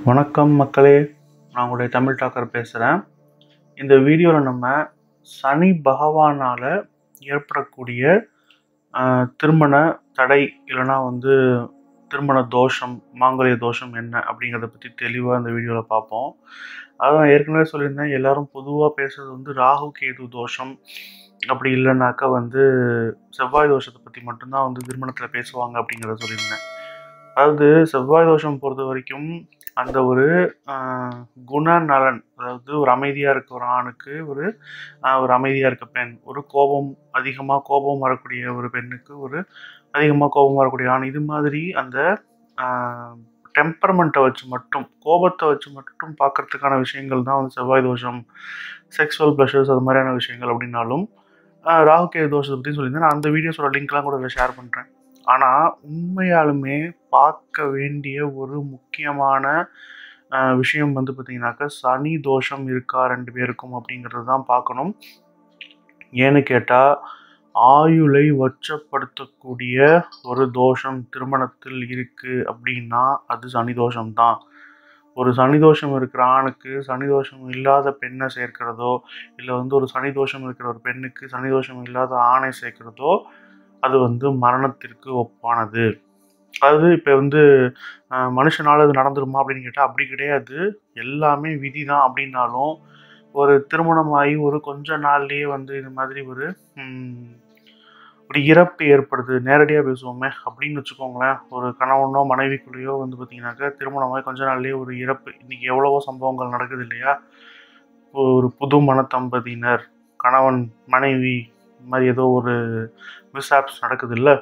வணக்கம் மக்களே நான் உங்களுடைய தமிழ் டாக்கர் பேசுகிறேன் இந்த வீடியோவில் நம்ம சனி பகவானால் ஏற்படக்கூடிய ஆஹ், திருமண தடை இல்லைன்னா வந்து திருமண தோஷம் மாங்கல்ய தோஷம் என்ன அப்படிங்கிறத பற்றி தெளிவாக இந்த வீடியோவில் பார்ப்போம் அதான் நான் ஏற்கனவே சொல்லியிருந்தேன் எல்லாரும் பொதுவாக பேசுறது வந்து ராகு கேது தோஷம் அப்படி இல்லைனாக்கா வந்து செவ்வாய் தோஷத்தை பற்றி மட்டும்தான் வந்து திருமணத்தில் பேசுவாங்க அப்படிங்கிறத சொல்லியிருந்தேன் அதாவது செவ்வாய் தோஷம் பொறுத்த வரைக்கும் அந்த ஒரு ஆஹ், குணநலன் அதாவது ஒரு அமைதியாக இருக்க ஒரு ஆணுக்கு ஒரு ஆஹ், ஒரு அமைதியாக இருக்க பெண் ஒரு கோபம் அதிகமாக கோபம் வரக்கூடிய ஒரு பெண்ணுக்கு ஒரு அதிகமாக கோபம் வரக்கூடிய ஆண் இது மாதிரி அந்த டெம்பரமெண்ட்டை வச்சு மட்டும் கோபத்தை வச்சு மட்டும் பார்க்கறதுக்கான விஷயங்கள் தான் வந்து செவ்வாய் தோஷம் செக்ஸுவல் ப்ளஷர்ஸ் அது மாதிரியான விஷயங்கள் அப்படின்னாலும் ஆஹ், ராகு கேது தோஷத்தை பற்றி சொல்லியிருந்தேன் நான் அந்த வீடியோஸோட லிங்க்லாம் கூட இதில் ஷேர் பண்ணுறேன் ஆனால் உண்மையாலுமே பார்க்க வேண்டிய ஒரு முக்கியமான ஆஹ், விஷயம் வந்து பார்த்தீங்கன்னாக்கா சனி தோஷம் இருக்கா ரெண்டு பேருக்கும் அப்படிங்கிறது தான் பார்க்கணும் ஏன்னு கேட்டால் ஆயுளை வச்சப்படுத்தக்கூடிய ஒரு தோஷம் திருமணத்தில் இருக்கு அப்படின்னா அது சனி தோஷம் தான் ஒரு சனி தோஷம் இருக்கிற ஆணுக்கு சனி தோஷம் இல்லாத பெண்ணை சேர்க்கிறதோ இல்லை வந்து ஒரு சனி தோஷம் இருக்கிற ஒரு பெண்ணுக்கு சனி தோஷம் இல்லாத ஆணை சேர்க்கிறதோ அது வந்து மரணத்திற்கு ஒப்பானது அதாவது இப்போ வந்து அஹ், மனுஷனால அது நடந்துருமா அப்படின்னு கேட்டால் அப்படி கிடையாது எல்லாமே விதி தான் அப்படின்னாலும் ஒரு திருமணமாகி ஒரு கொஞ்ச நாள்லயே வந்து இது மாதிரி ஒரு ம், ஒரு இறப்பு ஏற்படுது நேரடியாக பேசுவோமே அப்படின்னு வச்சுக்கோங்களேன் ஒரு கணவனோ மனைவிக்குள்ளேயோ வந்து பார்த்தீங்கன்னாக்கா திருமணமாகி கொஞ்ச நாள்லயே ஒரு இறப்பு இன்னைக்கு எவ்வளவோ சம்பவங்கள் நடக்குது இல்லையா ஒரு புது மன தம்பதியினர் கணவன் மனைவி இந்த மாதிரி ஏதோ ஒரு மிஸ்ஆப்ஸ் நடக்குது இல்லை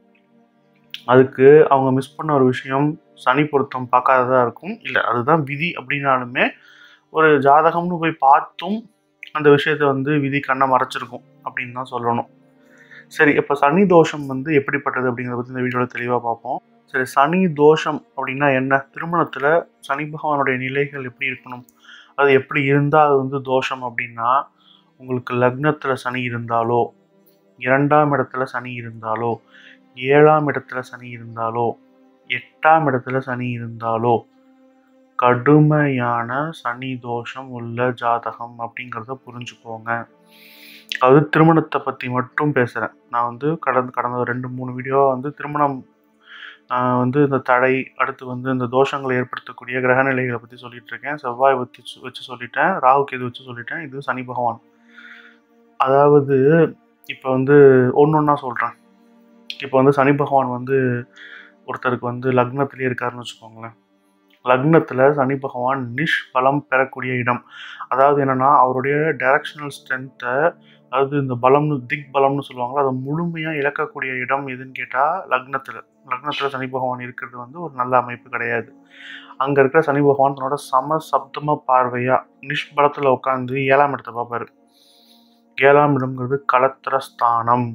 அதுக்கு அவங்க மிஸ் பண்ண ஒரு விஷயம் சனி பொருத்தம் பார்க்காததா இருக்கும் இல்லை அதுதான் விதி அப்படின்னாலுமே ஒரு ஜாதகம்னு போய் பார்த்தும் அந்த விஷயத்தை வந்து விதி கண்ணை மறைச்சிருக்கும் அப்படின்னு தான் சொல்லணும் சரி இப்போ சனி தோஷம் வந்து எப்படிப்பட்டது அப்படிங்கிறத பற்றி இந்த வீடியோவில் தெளிவாக பார்ப்போம் சரி சனி தோஷம் அப்படின்னா என்ன திருமணத்தில் சனி பகவானுடைய நிலைகள் எப்படி இருக்கணும் அது எப்படி இருந்தால் அது வந்து தோஷம் அப்படின்னா உங்களுக்கு லக்னத்தில் சனி இருந்தாலோ இரண்டாம் இடத்துல சனி இருந்தாலோ ஏழாம் இடத்துல சனி இருந்தாலோ எட்டாம் இடத்துல சனி இருந்தாலோ கடுமையான சனி தோஷம் உள்ள ஜாதகம் அப்படிங்கிறத புரிஞ்சுக்கோங்க அது திருமணத்தை பற்றி மட்டும் பேசுகிறேன் நான் வந்து கடந்த கடந்த ஒரு ரெண்டு மூணு வீடியோ வந்து திருமணம் ஆஹ், வந்து இந்த தடை அடுத்து வந்து இந்த தோஷங்களை ஏற்படுத்தக்கூடிய கிரகநிலைகளை பற்றி சொல்லிட்டு இருக்கேன் செவ்வாய் வச்சு வச்சு சொல்லிட்டேன் ராகு கேது வச்சு சொல்லிட்டேன் இது சனி பகவான் அதாவது இப்போ வந்து ஒன்று ஒன்றா சொல்கிறேன் இப்போ வந்து சனி பகவான் வந்து ஒருத்தருக்கு வந்து லக்னத்திலே இருக்காருன்னு வச்சுக்கோங்களேன் லக்னத்தில் சனி பகவான் நிஷ் பலம் பெறக்கூடிய இடம் அதாவது என்னன்னா அவருடைய டைரக்ஷனல் ஸ்ட்ரென்த்தை அதாவது இந்த பலம்னு திக் பலம்னு சொல்லுவாங்களோ அதை முழுமையாக இழக்கக்கூடிய இடம் எதுன்னு கேட்டால் லக்னத்தில் லக்னத்தில் சனி பகவான் இருக்கிறது வந்து ஒரு நல்ல அமைப்பு கிடையாது அங்கே இருக்கிற சனி பகவான் தன்னோட சம சப்தம பார்வையாக நிஷ் பலத்தில் உட்காந்து ஏழாம் இடத்தை பார்ப்பாரு ஏழாம் இடம்ங்கிறது களத்திர ஸ்தானம்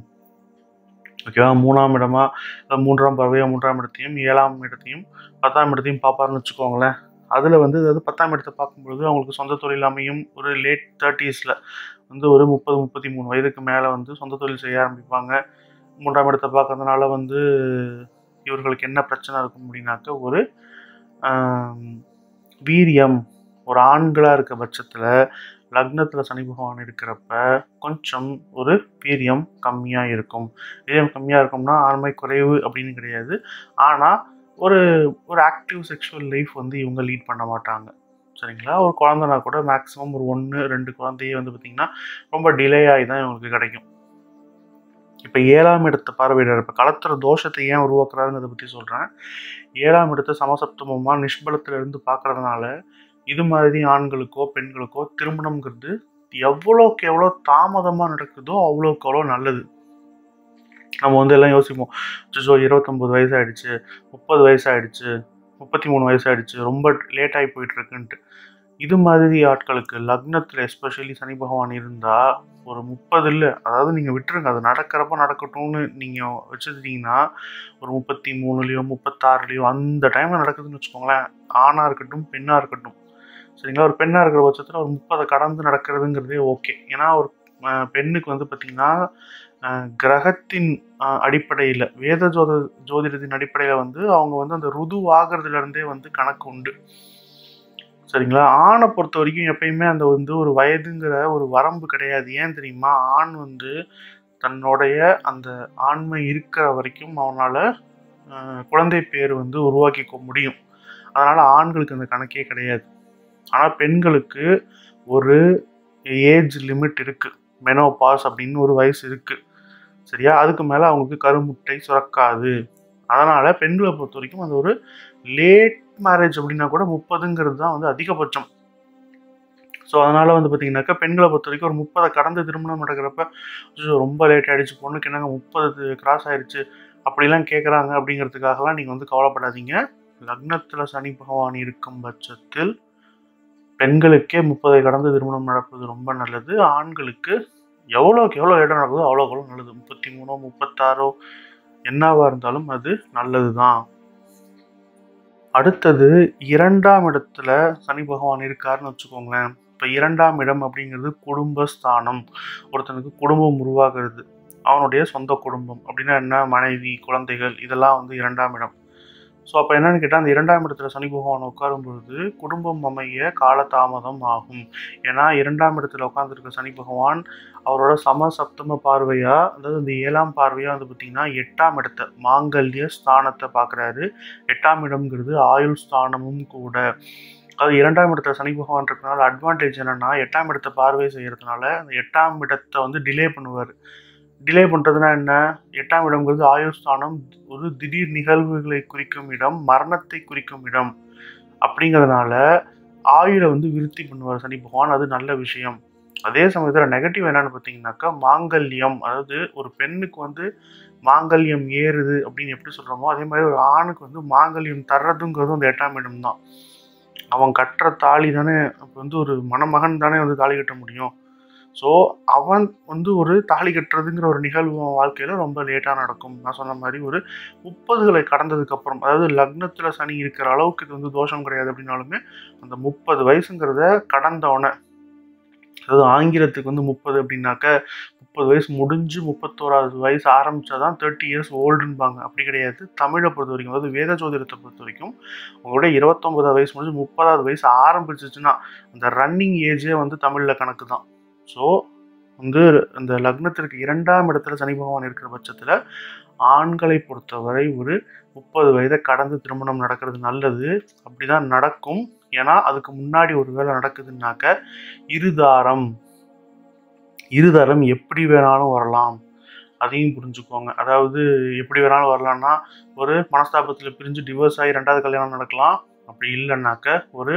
ஓகேவா மூணாம் இடமா அஹ் மூன்றாம் பார்வையா மூன்றாம் இடத்தையும் ஏழாம் இடத்தையும் பத்தாம் இடத்தையும் பார்ப்பாருன்னு வச்சுக்கோங்களேன் அதில் வந்து அதாவது பத்தாம் இடத்தை பார்க்கும்பொழுது அவங்களுக்கு சொந்த தொழில் அமையும் ஒரு லேட் தேர்ட்டிஸில் வந்து ஒரு முப்பது முப்பத்தி மூணு வயதுக்கு மேலே வந்து சொந்த தொழில் செய்ய ஆரம்பிப்பாங்க மூன்றாம் இடத்தை பார்க்கறதுனால வந்து இவர்களுக்கு என்ன பிரச்சனை இருக்கும் அப்படின்னாக்க ஒரு ஆம், வீரியம் ஒரு ஆண்களாக இருக்க பட்சத்தில் லக்னத்தில் சனி பகவான் இருக்கிறப்ப கொஞ்சம் ஒரு வீரியம் கம்மியாக இருக்கும் வீரியம் கம்மியாக இருக்கும்னா ஆண்மை குறைவு அப்படின்னு கிடையாது ஆனால் ஒரு ஒரு ஆக்டிவ் செக்ஷுவல் லைஃப் வந்து இவங்க லீட் பண்ண மாட்டாங்க சரிங்களா ஒரு குழந்தைனா கூட மேக்ஸிமம் ஒரு ஒன்று ரெண்டு குழந்தையே வந்து பார்த்திங்கன்னா ரொம்ப டிலே ஆகி தான் இவங்களுக்கு கிடைக்கும் இப்போ ஏழாம் இடத்த பார்வையிடர் இப்போ களத்திர தோஷத்தை ஏன் உருவாக்குறாருங்கிறத பற்றி சொல்கிறேன் ஏழாம் இடத்த சமசப்தமமாக நிஷ்பலத்துல இருந்து பார்க்கறதுனால இது மாதிரி ஆண்களுக்கோ பெண்களுக்கோ திருமணம்ங்கிறது எவ்வளோக்கு எவ்வளோ தாமதமாக நடக்குதோ அவ்வளோக்கு அவ்வளோ நல்லது நம்ம வந்து எல்லாம் யோசிப்போம் ஜோ இருபத்தொம்போது வயசு ஆயிடுச்சு முப்பது வயசு ஆயிடுச்சு முப்பத்தி மூணு வயசு ஆயிடுச்சு ரொம்ப லேட் ஆகி போயிட்டு இருக்குன்ட்டு இது மாதிரி ஆட்களுக்கு லக்னத்தில் எஸ்பெஷலி சனி பகவான் இருந்தால் ஒரு முப்பது இல்லை அதாவது நீங்கள் விட்டுருங்க அது நடக்கிறப்ப நடக்கட்டும்னு நீங்கள் வச்சுருந்தீங்கன்னா ஒரு முப்பத்தி மூணுலேயோ முப்பத்தாறுலேயோ அந்த டைமில் நடக்குதுன்னு வச்சுக்கோங்களேன் ஆணாக இருக்கட்டும் பெண்ணாக இருக்கட்டும் சரிங்களா ஒரு பெண்ணாக இருக்கிற பட்சத்தில் ஒரு முப்பதை கடந்து நடக்கிறதுங்கிறதே ஓகே ஏன்னா ஒரு அஹ், பெண்ணுக்கு வந்து பார்த்திங்கன்னா அஹ், கிரகத்தின் அடிப்படையில் வேத ஜோத ஜோதிடத்தின் அடிப்படையில் வந்து அவங்க வந்து அந்த ருது ஆகிறதுலேருந்தே வந்து கணக்கு உண்டு சரிங்களா ஆணை பொறுத்த வரைக்கும் எப்பயுமே அந்த வந்து ஒரு வயதுங்கிற ஒரு வரம்பு கிடையாது ஏன் தெரியுமா ஆண் வந்து தன்னுடைய அந்த ஆண்மை இருக்கிற வரைக்கும் அவனால் குழந்தை பேர் வந்து உருவாக்கிக்க முடியும் அதனால் ஆண்களுக்கு அந்த கணக்கே கிடையாது ஆனால் பெண்களுக்கு ஒரு ஏஜ் லிமிட் இருக்குது மெனோபாஸ் அப்படின்னு ஒரு வயசு இருக்குது சரியா அதுக்கு மேலே அவங்களுக்கு கருமுட்டை சுரக்காது அதனால் பெண்களை பொறுத்த வரைக்கும் அந்த ஒரு லேட் மேரேஜ் அப்படின்னா கூட முப்பதுங்கிறது தான் வந்து அதிகபட்சம் ஸோ அதனால் வந்து பார்த்தீங்கன்னாக்கா பெண்களை பொறுத்த வரைக்கும் ஒரு முப்பதை கடந்து திருமணம் நடக்கிறப்ப "ஐயோ, ரொம்ப லேட் ஆகிடுச்சு பொண்ணுக்கு என்னங்க முப்பது கிராஸ் ஆயிடுச்சு அப்படிலாம் கேட்குறாங்க அப்படிங்கிறதுக்காகலாம் நீங்கள் வந்து கவலைப்படாதீங்க லக்னத்தில் சனி பகவான் இருக்கும் பட்சத்தில் பெண்களுக்கே முப்பதை கடந்து திருமணம் நடப்பது ரொம்ப நல்லது ஆண்களுக்கு எவ்வளோக்கு எவ்வளோ லேட்டாக நடக்குதோ அவ்வளோக்கு எவ்வளோ நல்லது முப்பத்தி மூணோ முப்பத்தாறோ என்னவா இருந்தாலும் அது நல்லது தான் அடுத்தது இரண்டாம் இடத்துல சனி பகவான் இருக்காருன்னு வச்சுக்கோங்களேன் இப்போ இரண்டாம் இடம் அப்படிங்கிறது குடும்பஸ்தானம் ஒருத்தனுக்கு குடும்பம் உருவாகிறது அவனுடைய சொந்த குடும்பம் அப்படின்னா என்ன மனைவி குழந்தைகள் இதெல்லாம் வந்து இரண்டாம் இடம் ஸோ அப்போ என்னன்னு கேட்டால் அந்த இரண்டாம் இடத்துல சனி பகவான் உட்காரும் பொழுது குடும்பம் அமைய காலதாமதம் ஆகும் ஏன்னா இரண்டாம் இடத்துல உட்காந்துருக்க சனி பகவான் அவரோட சம சப்தம பார்வையா அதாவது இந்த ஏழாம் பார்வையா வந்து பார்த்தீங்கன்னா எட்டாம் இடத்தை மாங்கல்ய ஸ்தானத்தை பார்க்குறாரு எட்டாம் இடம்ங்கிறது ஆயுள் ஸ்தானமும் கூட அது இரண்டாம் இடத்துல சனி பகவான் இருக்கனால அட்வான்டேஜ் என்னன்னா எட்டாம் இடத்தை பார்வை செய்யறதுனால அந்த எட்டாம் இடத்தை வந்து டிலே பண்ணுவார் டிலே பண்ணுறதுனா என்ன எட்டாம் இடம்ங்கிறது ஆயுள் ஸ்தானம் ஒரு திடீர் நிகழ்வுகளை குறிக்கும் இடம் மரணத்தை குறிக்கும் இடம் அப்படிங்கிறதுனால ஆயுளை வந்து விருத்தி பண்ணுவார் சனி பகவான் அது நல்ல விஷயம் அதே சமயத்தில் நெகட்டிவ் என்னன்னு பார்த்தீங்கன்னாக்கா மாங்கல்யம் அதாவது ஒரு பெண்ணுக்கு வந்து மாங்கல்யம் ஏறுது அப்படின்னு எப்படி சொல்கிறோமோ அதே மாதிரி ஒரு ஆணுக்கு வந்து மாங்கல்யம் தர்றதுங்கிறதும் அந்த எட்டாம் இடம் தான் அவன் கட்டுற தாலி தானே அப்போ வந்து ஒரு மணமகன் தானே வந்து தாலி கட்ட முடியும் ஸோ அவன் வந்து ஒரு தாலி கட்டுறதுங்கிற ஒரு நிகழ்வு அவன் வாழ்க்கையில் ரொம்ப லேட்டாக நடக்கும் நான் சொன்ன மாதிரி ஒரு முப்பதுகளை கடந்ததுக்கு அப்புறம் அதாவது லக்னத்தில் சனி இருக்கிற அளவுக்கு இது வந்து தோஷம் கிடையாது அப்படின்னாலுமே அந்த முப்பது வயசுங்கிறத கடந்தவனை அதாவது ஆங்கிலத்துக்கு வந்து முப்பது அப்படின்னாக்க முப்பது வயசு முடிஞ்சு முப்பத்தோராவது வயசு ஆரம்பிச்சாதான் தேர்ட்டி இயர்ஸ் ஓல்டுன்பாங்க அப்படி கிடையாது தமிழை பொறுத்த வரைக்கும் அதாவது வேத ஜோதிடத்தை பொறுத்த வரைக்கும் உங்களோட இருபத்தொன்பதாவது வயசு முடிஞ்சு முப்பதாவது வயசு ஆரம்பிச்சிச்சுன்னா அந்த ரன்னிங் ஏஜே வந்து தமிழில் கணக்கு தான் ஸோ வந்து அந்த லக்னத்திற்கு இரண்டாம் இடத்துல சனி பகவான் இருக்கிற பட்சத்தில் ஆண்களை பொறுத்தவரை ஒரு முப்பது வயதை கடந்து திருமணம் நடக்கிறது நல்லது அப்படிதான் நடக்கும் ஏன்னா அதுக்கு முன்னாடி ஒரு வேலை நடக்குதுன்னாக்க இருதாரம் இருதாரம் எப்படி வேணாலும் வரலாம் அதையும் புரிஞ்சுக்கோங்க அதாவது எப்படி வேணாலும் வரலாம்னா ஒரு மனஸ்தாபத்தில் பிரிஞ்சு டிவோர்ஸ் ஆகி ரெண்டாவது கல்யாணம் நடக்கலாம் அப்படி இல்லைன்னாக்க ஒரு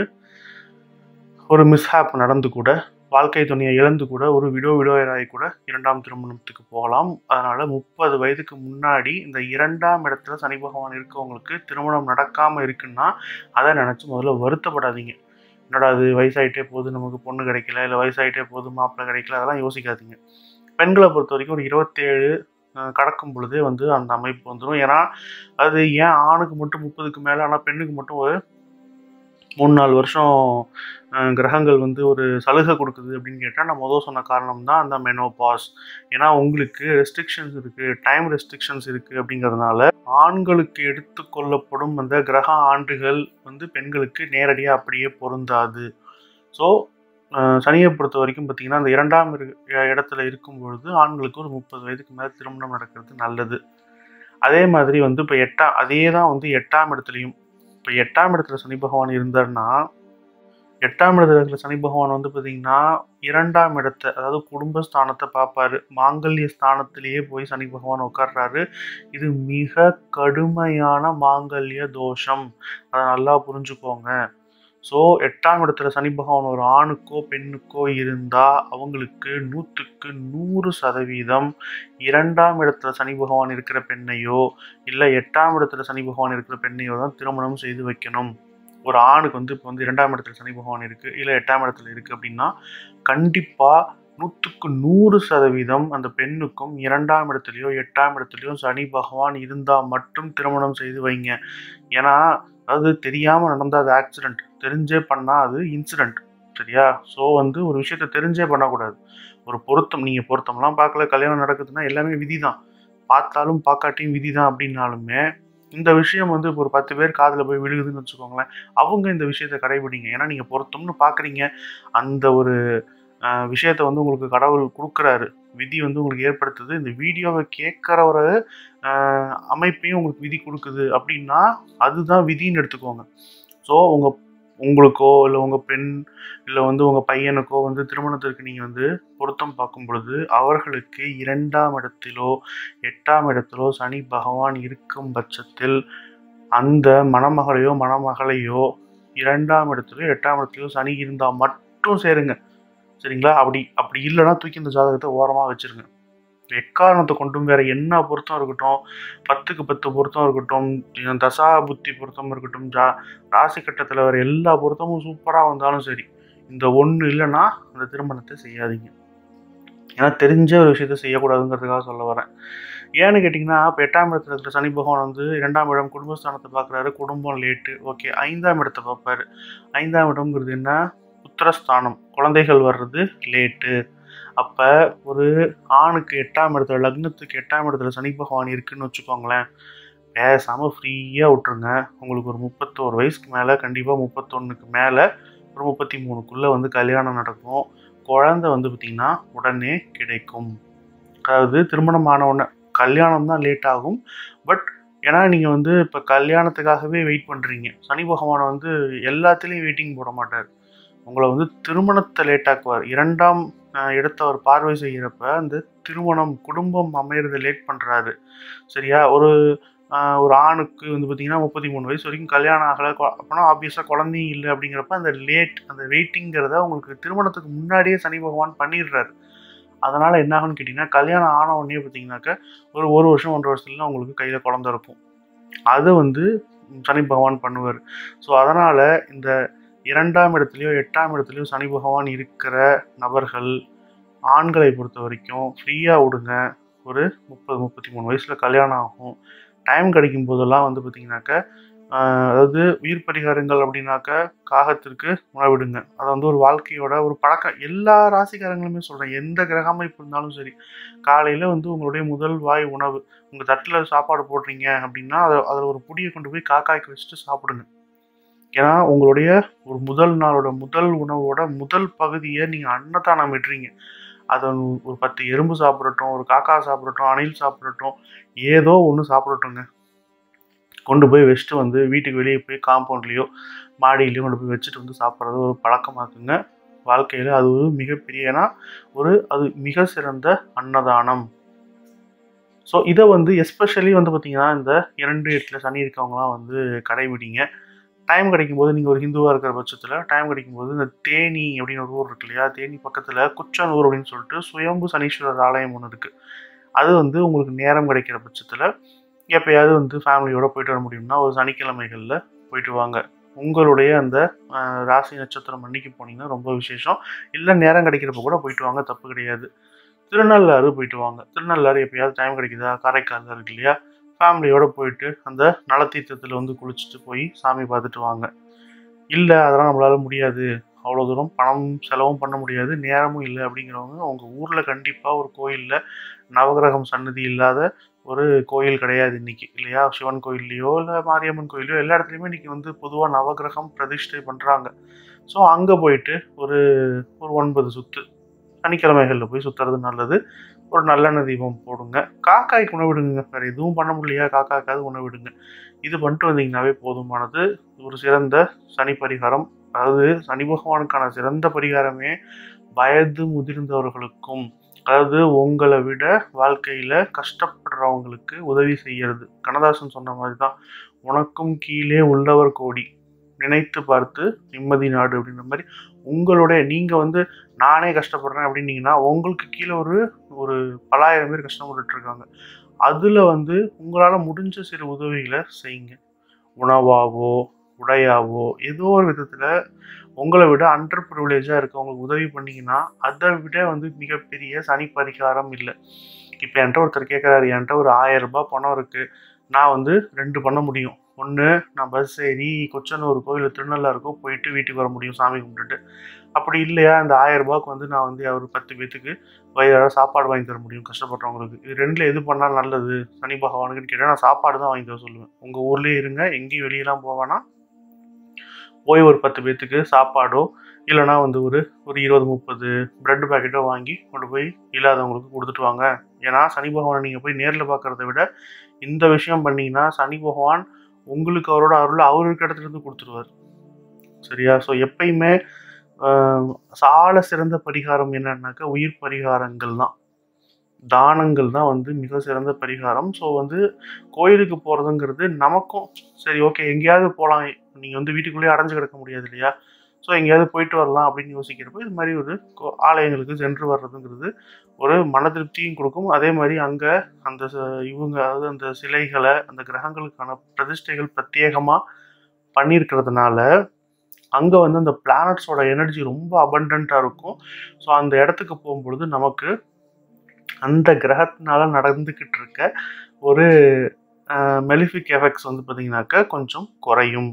ஒரு மிஸ்ஹாப் நடந்து கூட வாழ்க்கை துணையை இழந்து கூட ஒரு விடோ விடோயராகி கூட இரண்டாம் திருமணத்துக்கு போகலாம் அதனால முப்பது வயதுக்கு முன்னாடி இந்த இரண்டாம் இடத்துல சனி பகவான் இருக்கவங்களுக்கு திருமணம் நடக்காம இருக்குன்னா அதை நினைச்சு முதல்ல வருத்தப்படாதீங்க என்னடா அது வயசாயிட்டே போகுது நமக்கு பொண்ணு கிடைக்கல இல்லை வயசாயிட்டே போகுது மாப்பிள்ளை கிடைக்கல அதெல்லாம் யோசிக்காதீங்க பெண்களை பொறுத்த வரைக்கும் ஒரு இருபத்தேழு அஹ், கடக்கும் பொழுதே வந்து அந்த அமைப்பு வந்துடும் ஏன்னா அது ஏன் ஆணுக்கு மட்டும் முப்பதுக்கு மேலே ஆனால் பெண்ணுக்கு மட்டும் ஒரு மூணு நாலு வருஷம் அஹ், கிரகங்கள் வந்து ஒரு சலுகை கொடுக்குது அப்படின்னு கேட்டால் நான் முதல் சொன்ன காரணம் தான் அந்த மெனோபாஸ் ஏன்னா உங்களுக்கு ரெஸ்ட்ரிக்ஷன்ஸ் இருக்குது டைம் ரெஸ்ட்ரிக்ஷன்ஸ் இருக்குது அப்படிங்கிறதுனால ஆண்களுக்கு எடுத்துக்கொள்ளப்படும் அந்த கிரக ஆண்டுகள் வந்து பெண்களுக்கு நேரடியாக அப்படியே பொருந்தாது ஸோ சனியை பொறுத்த வரைக்கும் பார்த்தீங்கன்னா அந்த இரண்டாம் இரு- இடத்துல இருக்கும் பொழுது ஆண்களுக்கு ஒரு முப்பது வயதுக்கு மேலே திருமணம் நடக்கிறது நல்லது அதே மாதிரி வந்து இப்போ எட்டாம் அதே தான் வந்து எட்டாம் இடத்துலையும் இப்போ எட்டாம் இடத்துல சனி பகவான் இருந்தாருன்னா எட்டாம் இடத்துல இருக்கிற சனி பகவான் வந்து பார்த்தீங்கன்னா இரண்டாம் இடத்தை அதாவது குடும்பஸ்தானத்தை பார்ப்பாரு மாங்கல்ய ஸ்தானத்திலேயே போய் சனி பகவான் உட்கார்றாரு இது மிக கடுமையான மாங்கல்ய தோஷம் அதை நல்லா புரிஞ்சுக்கோங்க ஸோ எட்டாம் இடத்துல சனி பகவான் ஒரு ஆணுக்கோ பெண்ணுக்கோ இருந்தால் அவங்களுக்கு நூற்றுக்கு நூறு சதவீதம் இரண்டாம் இடத்துல சனி பகவான் இருக்கிற பெண்ணையோ இல்லை எட்டாம் இடத்துல சனி பகவான் இருக்கிற பெண்ணையோ தான் திருமணம் செய்து வைக்கணும் ஒரு ஆணுக்கு வந்து இப்போ வந்து இரண்டாம் இடத்துல சனி பகவான் இருக்குது இல்லை எட்டாம் இடத்துல இருக்குது அப்படின்னா கண்டிப்பாக நூற்றுக்கு நூறு சதவீதம் அந்த பெண்ணுக்கும் இரண்டாம் இடத்துலையோ எட்டாம் இடத்துலையோ சனி பகவான் இருந்தால் மட்டும் திருமணம் செய்து வைங்க ஏன்னா அது தெரியாமல் நடந்த அது ஆக்சிடெண்ட் தெரிஞ்சே பண்ணால் அது இன்சிடெண்ட் சரியா ஸோ வந்து ஒரு விஷயத்த தெரிஞ்சே பண்ணக்கூடாது ஒரு பொருத்தம் நீங்கள் பொருத்தம்லாம் பார்க்கல கல்யாணம் நடக்குதுன்னா எல்லாமே விதி தான் பார்த்தாலும் பார்க்காட்டியும் விதி தான் அப்படின்னாலுமே இந்த விஷயம் வந்து இப்போ ஒரு பத்து பேர் காதில் போய் விழுகுதுன்னு வச்சுக்கோங்களேன் அவங்க இந்த விஷயத்தை கடைபிடிங்க ஏன்னா நீங்கள் பொருத்தம்னு பார்க்குறீங்க அந்த ஒரு ஆஹ், விஷயத்த வந்து உங்களுக்கு கடவுள் கொடுக்குறாரு விதி வந்து உங்களுக்கு ஏற்படுத்துது இந்த வீடியோவை கேட்குற ஒரு ஆஹ், அமைப்பையும் உங்களுக்கு விதி கொடுக்குது அப்படின்னா அதுதான் விதின்னு எடுத்துக்கோங்க ஸோ உங்கள் உங்களுக்கோ இல்லை உங்கள் பெண் இல்லை வந்து உங்கள் பையனுக்கோ வந்து திருமணத்திற்கு நீங்கள் வந்து பொருத்தம் பார்க்கும் பொழுது அவர்களுக்கு இரண்டாம் இடத்திலோ எட்டாம் இடத்திலோ சனி பகவான் இருக்கும் பட்சத்தில் அந்த மணமகளையோ மணமகளையோ இரண்டாம் இடத்துலையோ எட்டாம் இடத்துலையோ சனி இருந்தால் மட்டும் சேருங்க சரிங்களா அப்படி அப்படி இல்லைன்னா தூக்கி இந்த ஜாதகத்தை ஓரமாக வச்சிருங்க எக்காரணத்தை கொண்டும் வேற என்ன பொருத்தம் இருக்கட்டும் பத்துக்கு பத்து பொருத்தம் இருக்கட்டும் அஹ் தசா புத்தி பொருத்தம் இருக்கட்டும் ஜா ராசி கட்டத்தில் வர எல்லா பொருத்தமும் சூப்பராக வந்தாலும் சரி இந்த ஒன்று இல்லைன்னா அந்த திருமணத்தை செய்யாதீங்க ஏன்னா தெரிஞ்ச ஒரு விஷயத்த செய்யக்கூடாதுங்கிறதுக்காக சொல்ல வரேன் ஏன்னு கேட்டிங்கன்னா இப்போ எட்டாம் இடத்துல இருக்கிற சனி பகவான் வந்து இரண்டாம் இடம் குடும்பஸ்தானத்தை பார்க்குறாரு குடும்பம் லேட்டு ஓகே ஐந்தாம் இடத்தை பார்ப்பாரு ஐந்தாம் இடம்ங்கிறது என்ன புத்திரஸ்தானம் குழந்தைகள் வர்றது லேட்டு அப்போ ஒரு ஆணுக்கு எட்டாம் இடத்துல லக்னத்துக்கு எட்டாம் இடத்துல சனி பகவான் இருக்குன்னு வச்சுக்கோங்களேன் பேசாமல் ஃப்ரீயாக விட்டுருங்க உங்களுக்கு ஒரு முப்பத்தோரு வயசுக்கு மேலே கண்டிப்பாக முப்பத்தொன்னுக்கு மேலே ஒரு முப்பத்தி மூணுக்குள்ளே வந்து கல்யாணம் நடக்கும் குழந்தை வந்து பார்த்திங்கன்னா உடனே கிடைக்கும் அதாவது திருமணம் ஆன உடனே கல்யாணம் தான் லேட் ஆகும் பட் ஏன்னா நீங்கள் வந்து இப்போ கல்யாணத்துக்காகவே வெயிட் பண்ணுறீங்க சனி பகவானை வந்து எல்லாத்துலேயும் வெயிட்டிங் போட மாட்டார் உங்களை வந்து திருமணத்தை லேட் ஆக்குவார் இரண்டாம் அஹ், இடத்தை அவர் பார்வை செய்கிறப்ப அந்த திருமணம் குடும்பம் அமையிறதை லேட் பண்ணுறாரு சரியா ஒரு ஆஹ், ஒரு ஆணுக்கு வந்து பார்த்தீங்கன்னா முப்பத்தி மூணு வயசு வரைக்கும் கல்யாணம் ஆகலை அப்போனா ஆப்வியஸாக குழந்தையும் இல்லை அப்படிங்கிறப்ப அந்த லேட் அந்த வெயிட்டிங்கிறத உங்களுக்கு திருமணத்துக்கு முன்னாடியே சனி பகவான் பண்ணிடுறாரு அதனால் என்ன ஆகும்னு கேட்டிங்கன்னா கல்யாணம் ஆன உடனே பார்த்தீங்கன்னாக்கா ஒரு ஒரு வருஷம் ஒன்றரை வருஷத்துல உங்களுக்கு கையில் குழந்த இருக்கும் அதை வந்து சனி பகவான் பண்ணுவார் ஸோ அதனால் இந்த இரண்டாம் இடத்துலையோ எட்டாம் இடத்துலையோ சனி பகவான் இருக்கிற நபர்கள் ஆண்களை பொறுத்த வரைக்கும் ஃப்ரீயாக விடுங்க ஒரு முப்பது முப்பத்தி மூணு வயசில் கல்யாணம் ஆகும் டைம் கிடைக்கும் போதெல்லாம் வந்து பார்த்தீங்கன்னாக்கா ஆஹ், அதாவது உயிர் பரிகாரங்கள் அப்படின்னாக்கா காகத்திற்கு உணவிடுங்க அது வந்து ஒரு வாழ்க்கையோட ஒரு பழக்கம் எல்லா ராசிக்காரங்களுமே சொல்கிறேன் எந்த கிரக அமைப்பு இருந்தாலும் சரி காலையில் வந்து உங்களுடைய முதல் வாய் உணவு உங்கள் தட்டில் சாப்பாடு போடுறீங்க அப்படின்னா அதை அதில் ஒரு புடியை கொண்டு போய் காக்காய்க்கு வச்சுட்டு சாப்பிடுங்க ஏன்னா உங்களுடைய ஒரு முதல் நாளோட முதல் உணவோட முதல் பகுதியை நீங்கள் அன்னதானம் விடுறீங்க அதை ஒரு பத்து எறும்பு சாப்பிடட்டும் ஒரு காக்கா சாப்பிடட்டும் அணில் சாப்பிடட்டும் ஏதோ ஒன்று சாப்பிடட்டுங்க கொண்டு போய் வச்சுட்டு வந்து வீட்டுக்கு வெளியே போய் காம்பவுண்ட்லேயோ மாடியிலையோ கொண்டு போய் வச்சுட்டு வந்து சாப்பிட்றது ஒரு பழக்கமாக்குங்க வாழ்க்கையில் அது ஒரு மிகப்பெரிய ஏன்னா ஒரு அது மிக சிறந்த அன்னதானம் ஸோ இதை வந்து எஸ்பெஷலி வந்து பார்த்தீங்கன்னா இந்த இரண்டு எட்டில் சனி இருக்கவங்களாம் வந்து கடைபிடிங்க டைம் கிடைக்கும் போது நீங்கள் ஒரு ஹிந்துவாக இருக்கிற பட்சத்தில் டைம் கிடைக்கும் போது இந்த தேனி அப்படின்னு ஒரு ஊர் இருக்கு இல்லையா தேனி பக்கத்தில் குச்சனூர் அப்படின்னு சொல்லிட்டு சுயம்பு சனீஸ்வரர் ஆலயம் ஒன்று இருக்குது அது வந்து உங்களுக்கு நேரம் கிடைக்கிற பட்சத்தில் எப்பயாவது வந்து ஃபேமிலியோட போயிட்டு வர முடியும்னா ஒரு சனிக்கிழமைகளில் போயிட்டு வாங்க உங்களுடைய அந்த ஆஹ், ராசி நட்சத்திரம் அன்னைக்கு போனீங்கன்னா ரொம்ப விசேஷம் இல்லை நேரம் கிடைக்கிறப்ப கூட போயிட்டு வாங்க தப்பு கிடையாது திருநள்ளாறு போயிட்டு வாங்க திருநள்ளாறு எப்பயாவது டைம் கிடைக்குதா காரைக்காலில் இருக்கு இல்லையா ஃபேமிலியோட போயிட்டு அந்த நலத்தீர்த்தத்தில் வந்து குளிச்சுட்டு போய் சாமி பார்த்துட்டு வாங்க இல்லை அதெல்லாம் நம்மளால முடியாது அவ்வளோ தூரம் பணம் செலவும் பண்ண முடியாது நேரமும் இல்லை அப்படிங்கிறவங்க உங்கள் ஊரில் கண்டிப்பாக ஒரு கோயிலில் நவகிரகம் சன்னதி இல்லாத ஒரு கோயில் கிடையாது இன்னைக்கு இல்லையா சிவன் கோயில்லையோ இல்லை மாரியம்மன் கோயிலையோ எல்லா இடத்துலையுமே இன்னைக்கு வந்து பொதுவாக நவகிரகம் பிரதிஷ்டை பண்ணுறாங்க ஸோ அங்கே போயிட்டு ஒரு ஒரு ஒன்பது சுற்று சனிக்கிழமைகளில் போய் சுற்றுறது நல்லது ஒரு நல்லெண்ணெய் தீபம் போடுங்க காக்காய்க்கு உணவிடுங்க வேறு எதுவும் பண்ண முடியலையா காக்காக்காவது உணவிடுங்க இது பண்ணிட்டு வந்தீங்கன்னாவே போதுமானது ஒரு சிறந்த சனி பரிகாரம் அதாவது சனி பகவானுக்கான சிறந்த பரிகாரமே வயது முதிர்ந்தவர்களுக்கும் அதாவது உங்களை விட வாழ்க்கையில் கஷ்டப்படுறவங்களுக்கு உதவி செய்யறது கண்ணதாசன் சொன்ன மாதிரி தான் உனக்கும் கீழே உள்ளவர் கோடி நினைத்து பார்த்து நிம்மதி நாடு அப்படின்ற மாதிரி உங்களுடைய நீங்கள் வந்து நானே கஷ்டப்படுறேன் அப்படின்னீங்கன்னா உங்களுக்கு கீழே ஒரு ஒரு பலாயிரம் பேர் கஷ்டப்பட்டுட்டு இருக்காங்க அதில் வந்து உங்களால் முடிஞ்ச சிறு உதவிகளை செய்யுங்க உணவாவோ உடையாவோ ஏதோ ஒரு விதத்தில் உங்களை விட அண்டர் ப்ரிவிலேஜாக இருக்கவங்களுக்கு உதவி பண்ணீங்கன்னா அதை விட வந்து மிகப்பெரிய சனி பரிகாரம் இல்லை இப்போ என்கிட்ட ஒருத்தர் கேட்குறாரு என்கிட்ட ஒரு ஆயிரம் ரூபாய் பணம் இருக்குது நான் வந்து ரெண்டு பண்ண முடியும் ஒன்று நான் பஸ் ஏறி கொச்சனூர் கோயில் திருநள்ளாருக்கோ போயிட்டு வீட்டுக்கு வர முடியும் சாமி கும்பிட்டுட்டு அப்படி இல்லையா இந்த ஆயிரம் ரூபாய்க்கு வந்து நான் வந்து அவர் பத்து பேத்துக்கு வயிறார சாப்பாடு வாங்கி தர முடியும் கஷ்டப்படுறவங்களுக்கு இது ரெண்டில் எது பண்ணால் நல்லது சனி பகவானுக்குன்னு கேட்டால் நான் சாப்பாடு தான் வாங்கி தர சொல்லுவேன் உங்கள் ஊர்லேயே இருங்க எங்கேயும் வெளியெல்லாம் போவேன்னா போய் ஒரு பத்து பேத்துக்கு சாப்பாடோ இல்லைனா வந்து ஒரு ஒரு இருபது முப்பது பிரெட் பேக்கெட்டோ வாங்கி கொண்டு போய் இல்லாதவங்களுக்கு கொடுத்துட்டு வாங்க ஏன்னா சனி பகவானை நீங்கள் போய் நேரில் பார்க்குறத விட இந்த விஷயம் பண்ணீங்கன்னா சனி பகவான் உங்களுக்கு அவரோட அருள் அவர் இருக்க இடத்துல இருந்து கொடுத்துருவார் சரியா ஸோ எப்பயுமே ஆஹ், சால சிறந்த பரிகாரம் என்னன்னாக்கா உயிர் பரிகாரங்கள் தான் தானங்கள் தான் வந்து மிக சிறந்த பரிகாரம் ஸோ வந்து கோயிலுக்கு போகிறதுங்கிறது நமக்கும் சரி ஓகே எங்கேயாவது போகலாம் நீங்கள் வந்து வீட்டுக்குள்ளேயே அடைஞ்சு கிடக்க முடியாது இல்லையா ஸோ எங்கேயாவது போயிட்டு வரலாம் அப்படின்னு யோசிக்கிறப்போ இது மாதிரி ஒரு கோ- ஆலயங்களுக்கு சென்று வர்றதுங்கிறது ஒரு மன திருப்தியும் கொடுக்கும் அதே மாதிரி அங்கே அந்த ச- இவங்க அதாவது அந்த சிலைகளை அந்த கிரகங்களுக்கான பிரதிஷ்டைகள் பிரத்யேகமாக பண்ணியிருக்கிறதுனால அங்கே வந்து அந்த பிளானட்ஸோட எனர்ஜி ரொம்ப அபண்டண்ட்டாக இருக்கும் ஸோ அந்த இடத்துக்கு போகும்பொழுது நமக்கு அந்த கிரகத்தினால நடந்துக்கிட்டு இருக்க ஒரு மெலிஃபிக் எஃபெக்ட்ஸ் வந்து பார்த்தீங்கன்னாக்கா கொஞ்சம் குறையும்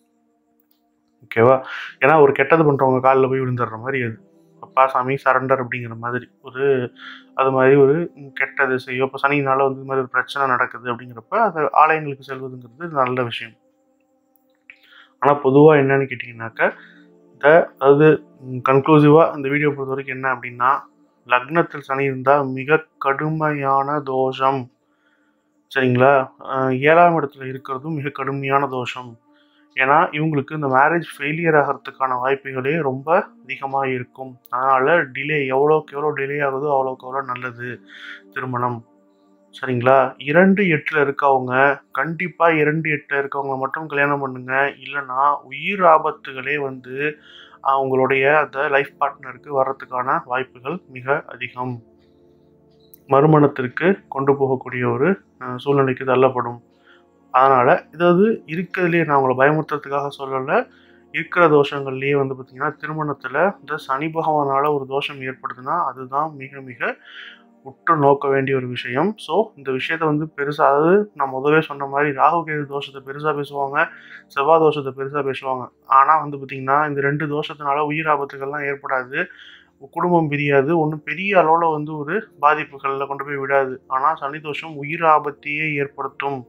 ஓகேவா ஏன்னா ஒரு கெட்டது பண்ணுறவங்க காலில் போய் விழுந்துடுற மாதிரி அது அப்பா சாமி சரண்டர் அப்படிங்கிற மாதிரி ஒரு அது மாதிரி ஒரு ம், கெட்டது செய்யும் இப்போ சனினால வந்து இது மாதிரி ஒரு பிரச்சனை நடக்குது அப்படிங்கிறப்ப அது ஆலயங்களுக்கு செல்வதுங்கிறது நல்ல விஷயம் ஆனால் பொதுவாக என்னன்னு கேட்டிங்கனாக்கா இந்த அதாவது கன்க்ளூசிவாக இந்த வீடியோ பொறுத்த வரைக்கும் என்ன அப்படின்னா லக்னத்தில் சனி இருந்தால் மிக கடுமையான தோஷம் சரிங்களா அஹ் ஏழாம் இடத்துல இருக்கிறதும் மிக கடுமையான தோஷம் ஏன்னா இவங்களுக்கு இந்த மேரேஜ் ஃபெயிலியர் ஆகிறதுக்கான வாய்ப்புகளே ரொம்ப அதிகமாக இருக்கும் அதனால் டிலே எவ்வளோக்கு எவ்வளோ டிலே ஆகுதோ அவ்வளோக்கு எவ்வளோ நல்லது திருமணம் சரிங்களா இரண்டு எட்டில் இருக்கவங்க கண்டிப்பாக இரண்டு எட்டில் இருக்கவங்க மட்டும் கல்யாணம் பண்ணுங்க இல்லைன்னா உயிர் ஆபத்துகளே வந்து அவங்களுடைய அந்த லைஃப் பார்ட்னருக்கு வர்றதுக்கான வாய்ப்புகள் மிக அதிகம் மறுமணத்திற்கு கொண்டு போகக்கூடிய ஒரு அஹ், சூழ்நிலைக்கு தள்ளப்படும் அதனால் இதாவது இருக்கிறதுலேயே நான் உங்களை பயமுறுத்துறதுக்காக சொல்லலை இருக்கிற தோஷங்கள்லேயே வந்து பார்த்திங்கன்னா திருமணத்தில் இந்த சனி பகவானால் ஒரு தோஷம் ஏற்படுதுன்னா அதுதான் மிக மிக உற்று நோக்க வேண்டிய ஒரு விஷயம் ஸோ இந்த விஷயத்த வந்து பெருசாக அதாவது நான் முதவே சொன்ன மாதிரி ராகு கேது தோஷத்தை பெருசாக பேசுவாங்க செவ்வாய் தோஷத்தை பெருசாக பேசுவாங்க ஆனால் வந்து பார்த்திங்கன்னா இந்த ரெண்டு தோஷத்தினால உயிர் ஆபத்துகள்லாம் ஏற்படாது குடும்பம் பிரியாது ஒன்றும் பெரிய அளவில் வந்து ஒரு பாதிப்புகளில் கொண்டு போய் விடாது ஆனால் சனி தோஷம் உயிர் ஆபத்தையே ஏற்படுத்தும்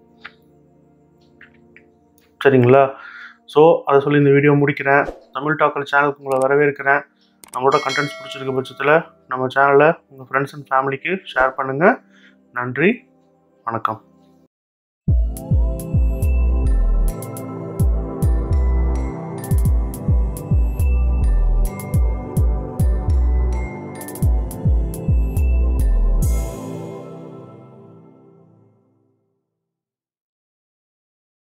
சரிங்களா ஸோ அதை சொல்லி இந்த வீடியோ முடிக்கிறேன் தமிழ் டாக்கல் சேனலுக்கு உங்களை வரவேற்கிறேன் நம்மளோட கண்டென்ட்ஸ் பிடிச்சிருக்க பட்சத்தில் நம்ம சேனலை உங்கள் ஃப்ரெண்ட்ஸ் அண்ட் ஃபேமிலிக்கு ஷேர் பண்ணுங்கள் நன்றி வணக்கம்